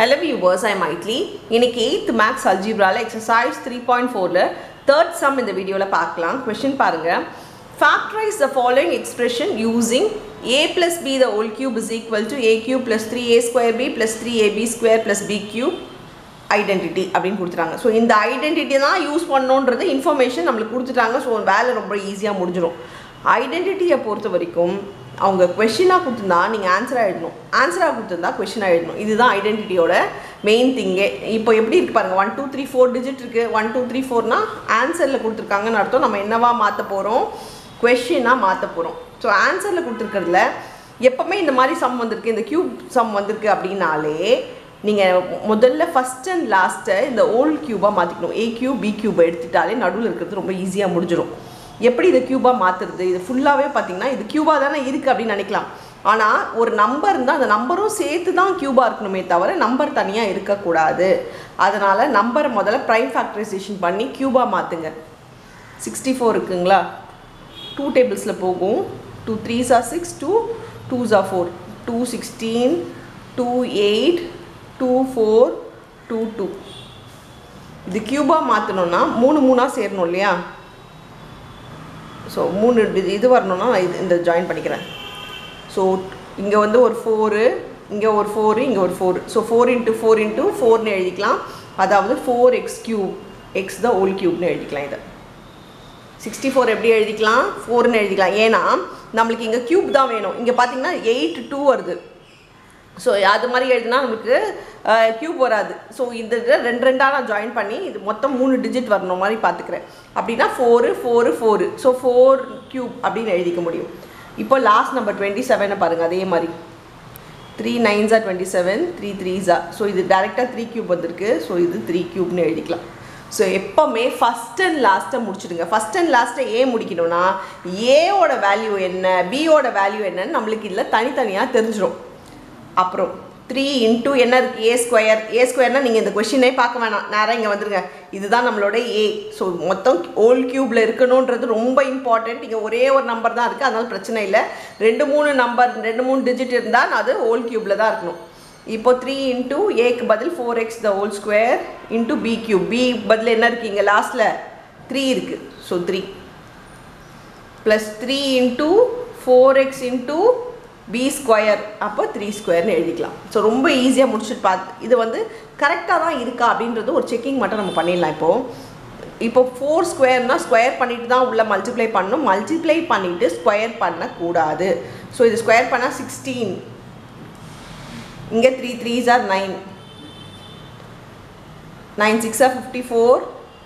hello viewers ஐ மைட்லி இன்னைக்கு எயித் மேக்ஸ் அல்ஜிப்ரால எக்ஸசைஸ் த்ரீ பாயிண்ட் ஃபோரில் தேர்ட் சம் இந்த வீடியோவில் பார்க்கலாம் கொஷின் பாருங்கள் factorise the following expression using A plus B the whole cube is equal to A cube plus three A square B plus three AB square plus B cube identity அப்படின்னு கொடுத்துட்டாங்க so இந்த identity தான் use பண்ணோன்றது information நம்மளுக்கு கொடுத்துட்டாங்க so வேலை ரொம்ப ஈஸியாக முடிஞ்சிடும் ஐடென்டிட்டியை பொறுத்த வரைக்கும் அவங்க கொஷினாக கொடுத்துருந்தா நீங்கள் ஆன்சராக எழுதணும் ஆன்சராக கொடுத்துருந்தா கொஷினாக எழுதணும் இதுதான் ஐடென்டிட்டியோட மெயின் திங்கே இப்போ எப்படி இருக்கு பாருங்கள் one two three four digit இருக்குது ஒன் டூ த்ரீ ஃபோர்னா ஆன்சரில் கொடுத்துருக்காங்கன்னு அர்த்தம் நம்ம என்னவா மாற்ற போகிறோம் கொஷினாக மாற்ற போகிறோம் ஸோ ஆன்சரில் கொடுத்துருக்கிறதுல எப்போவுமே இந்த மாதிரி சம் வந்திருக்கு இந்த கியூப் சம் வந்திருக்கு அப்படின்னாலே நீங்கள் முதல்ல ஃபஸ்ட் அண்ட் லாஸ்ட்டை இந்த ஓல்ட் க்யூபாக மாற்றிக்கணும் ஏ கியூப் பி கியூபை எடுத்துட்டாலே நடுவில் இருக்கிறது ரொம்ப ஈஸியாக முடிஞ்சிடும் எப்படி இதை க்யூபாக மாற்றுறது இது ஃபுல்லாகவே பார்த்தீங்கன்னா இது க்யூபாக தானே இருக்குது அப்படின்னு நினைக்கலாம் ஆனால் ஒரு நம்பர் இருந்தால் அந்த நம்பரும் சேர்த்து தான் க்யூபாக இருக்கணுமே தவிர நம்பர் தனியாக இருக்கக்கூடாது அதனால் நம்பரை முதல்ல ப்ரைம் ஃபேக்டரைசேஷன் பண்ணி க்யூபாக மாற்றுங்க சிக்ஸ்டி ஃபோர் இருக்குங்களா டூ டேபிள்ஸில் போகும் two threes are six two twos are four two sixteen two eight two four two two இது க்யூபாக மாற்றணுன்னா மூணு மூணாக சேரணும் இல்லையா ஸோ மூணு இது இது வரணும்னா நான் இது இந்த ஜாயின் பண்ணிக்கிறேன் ஸோ இங்கே வந்து ஒரு ஃபோரு இங்கே ஒரு ஃபோரு இங்கே ஒரு four so four into four into ஃபோர்னு எழுதிக்கலாம் அதாவது four X cube X the whole கியூப்னு எழுதிக்கலாம் இதை சிக்ஸ்டி ஃபோர் எப்படி எழுதிக்கலாம் ஃபோர்னு எழுதிக்கலாம் ஏன்னா நம்மளுக்கு இங்கே க்யூப் தான் வேணும் இங்கே பார்த்தீங்கன்னா எயிட் டூ வருது ஸோ அது மாதிரி எழுதினா நமக்கு க்யூப் வராது ஸோ இந்த இதில் ரெண்டு ரெண்டாக நான் ஜாயின் பண்ணி இது மொத்தம் மூணு டிஜிட் வரணும் மாதிரி பார்த்துக்கிறேன் அப்படின்னா four four four so four cube அப்படின்னு எழுதிக்க முடியும் இப்போ லாஸ்ட் நம்பர் டுவெண்ட்டி செவனை பாருங்கள் அதே மாதிரி த்ரீ நைன்ஸா டுவெண்ட்டி செவன் த்ரீ த்ரீஸா ஸோ இது டேரெக்டாக த்ரீ க்யூப் வந்திருக்கு ஸோ இது த்ரீ க்யூப்னு எழுதிக்கலாம் ஸோ எப்போவுமே ஃபஸ்ட் அண்ட் லாஸ்ட்டை முடிச்சுடுங்க ஃபஸ்ட் அண்ட் லாஸ்ட்டை ஏ முடிக்கணும்னா ஏவோட வேல்யூ என்ன பியோட வேல்யூ என்னன்னு நம்மளுக்கு இதில் தனித்தனியாக தெரிஞ்சிடும் அப்புறம் த்ரீ இன்ட்டு என்ன இருக்குது ஏ ஸ்கொயர் ஏ ஸ்கொயர்னால் நீங்கள் இந்த கொஷினே பார்க்க வேணாம் நேராக இங்கே வந்துருங்க இதுதான் நம்மளோட ஏ ஸோ மொத்தம் ஓல் க்யூப்பில் இருக்கணுன்றது ரொம்ப இம்பார்ட்டண்ட் இங்கே ஒரே ஒரு நம்பர் தான் இருக்குது அதனால பிரச்சனை இல்லை ரெண்டு மூணு நம்பர் ரெண்டு மூணு டிஜிட் இருந்தால் அது ஓல் க்யூப்பில் தான் இருக்கணும் இப்போ த்ரீ இன்ட்டு ஏக்கு பதில் four X the whole square into B cube B பதில் என்ன இருக்குது இங்கே லாஸ்ட்டில் த்ரீ இருக்குது so three plus three into four X into B square அப்போ த்ரீ ஸ்கொயர்னு எழுதிக்கலாம் ஸோ ரொம்ப ஈஸியாக முடிச்சுட்டு பார்த்து இது வந்து கரெக்டாக தான் இருக்கா அப்படின்றது ஒரு செக்கிங் மட்டும் நம்ம பண்ணிடலாம் இப்போது இப்போ ஃபோர் ஸ்கொயர்னால் ஸ்கொயர் பண்ணிட்டு தான் உள்ள மல்டிப்ளை பண்ணணும் மல்டிப்ளை பண்ணிவிட்டு ஸ்கொயர் பண்ணக்கூடாது ஸோ இது ஸ்கொயர் பண்ணால் சிக்ஸ்டீன் இங்கே three threes are nine nine six are fifty four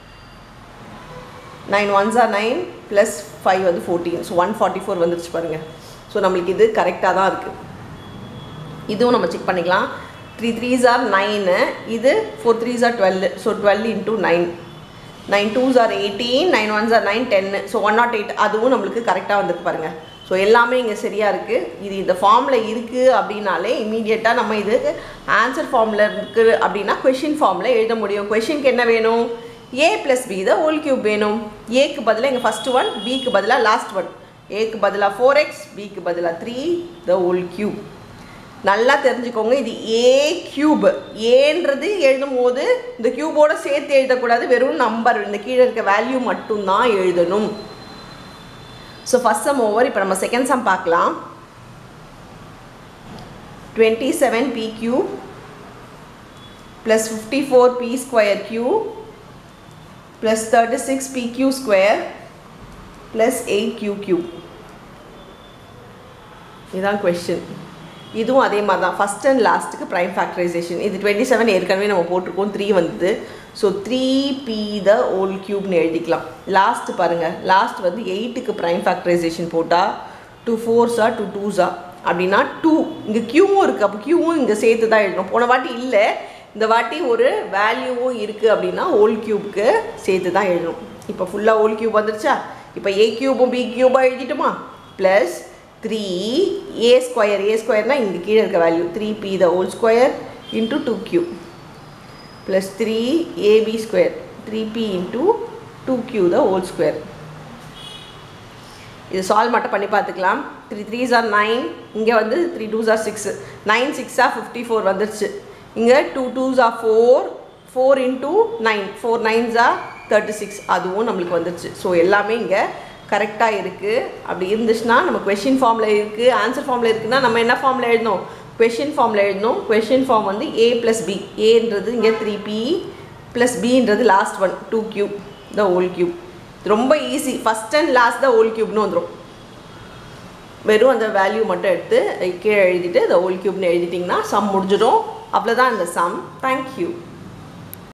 nine ones are nine plus five வந்து fourteen so one forty four வந்துருச்சு பாருங்கள் ஸோ நம்மளுக்கு இது கரெக்டாக தான் இருக்குது இதுவும் நம்ம செக் பண்ணிக்கலாம் த்ரீ த்ரீஸ் ஆர் நைனு இது four threes are twelve so twelve into nine nine twos are eighteen nine ones are nine ten so one not eight அதுவும் நம்மளுக்கு கரெக்டாக வந்துருக்கு பாருங்கள் ஸோ எல்லாமே இங்கே சரியாக இருக்குது இது இந்த ஃபார்மில் இருக்குது அப்படின்னாலே இமீடியட்டாக நம்ம இது ஆன்சர் ஃபார்மில் இருக்குது அப்படின்னா கொஷின் ஃபார்மில் எழுத முடியும் கொஷினுக்கு என்ன வேணும் a plus B the whole cube வேணும் ஏக்கு பதிலாக இங்கே ஃபஸ்ட்டு ஒன் பிக்கு பதிலாக லாஸ்ட் ஒன் ஏக்கு பதிலாக ஃபோர் எக்ஸ் பிக்கு பதிலாக த்ரீ த ஹோல் கியூப் நல்லா தெரிஞ்சுக்கோங்க இது ஏ கியூப் ஏன்றது எழுதும் போது இந்த கியூபோட சேர்த்து எழுதக்கூடாது வெறும் நம்பர் இந்த கீழே இருக்க வேல்யூ மட்டும்தான் எழுதணும் ஸோ ஃபஸ்ட் சம் ஓவர் இப்போ நம்ம செகண்ட் சம் பார்க்கலாம் twenty seven p cube plus fifty four p square cube plus thirty six p q square plus eight q cube இதுதான் கொஷின் இதுவும் அதே மாதிரி தான் ஃபஸ்ட் அண்ட் லாஸ்ட்டுக்கு ப்ரைம் ஃபேக்டரைசேஷன் இது டுவெண்ட்டி செவன் ஏற்கனவே நம்ம போட்டிருக்கோம் த்ரீ வந்தது so three p the whole க்யூப்னு எழுதிக்கலாம் லாஸ்ட் பாருங்கள் லாஸ்ட் வந்து எயிட்டுக்கு ப்ரைம் ஃபேக்டரைசேஷன் போட்டால் டூ ஃபோர்ஸா டூ டூஸா அப்படின்னா டூ இங்கே க்யூவும் இருக்குது அப்போ க்யூவும் இங்கே சேர்த்து தான் எழுதணும் போன வாட்டி இல்லை இந்த வாட்டி ஒரு வேல்யூவும் இருக்குது அப்படின்னா ஓல் க்யூப்க்கு சேர்த்து தான் எழுதணும் இப்போ ஃபுல்லாக ஓல் க்யூப் வந்துருச்சா இப்போ ஏ க்யூபும் பி க்யூபாக எழுதிட்டுமா plus three A square a ஸ்கொயர்னால் இங்கே கீழே இருக்க value three p the whole square into two q plus three AB square three p into two q the whole square இது சால்வ் மட்டும் பண்ணி பார்த்துக்கலாம் த்ரீ த்ரீஸ் ஆர் நைன் இங்கே வந்து three twos are six nine சிக்ஸாக fifty four வந்துருச்சு இங்கே two twos are four four into nine four nines R thirty six அதுவும் நம்மளுக்கு வந்துருச்சு ஸோ எல்லாமே இங்கே கரெக்டாக இருக்குது அப்படி இருந்துச்சுன்னா நம்ம கொஷின் ஃபார்மில் இருக்குது ஆன்சர் ஃபார்மில் இருக்குன்னா நம்ம என்ன ஃபார்மில் எழுதணும் கொஷின் ஃபார்மில் எழுதணும் கொஷின் ஃபார்ம் வந்து ஏ ப்ளஸ் பி ஏன்றது இங்கே த்ரீ பி ப்ளஸ் பின்றது last one two cube the whole cube ரொம்ப easy first and last the whole கியூப்னு வந்துடும் வெறும் அந்த வேல்யூ மட்டும் எடுத்து கீழே எழுதிட்டு இந்த ஹோல் கியூப்னு எழுதிட்டிங்கன்னா சம் முடிஞ்சிடும் அவ்வளோதான் இந்த சம் தேங்க்யூ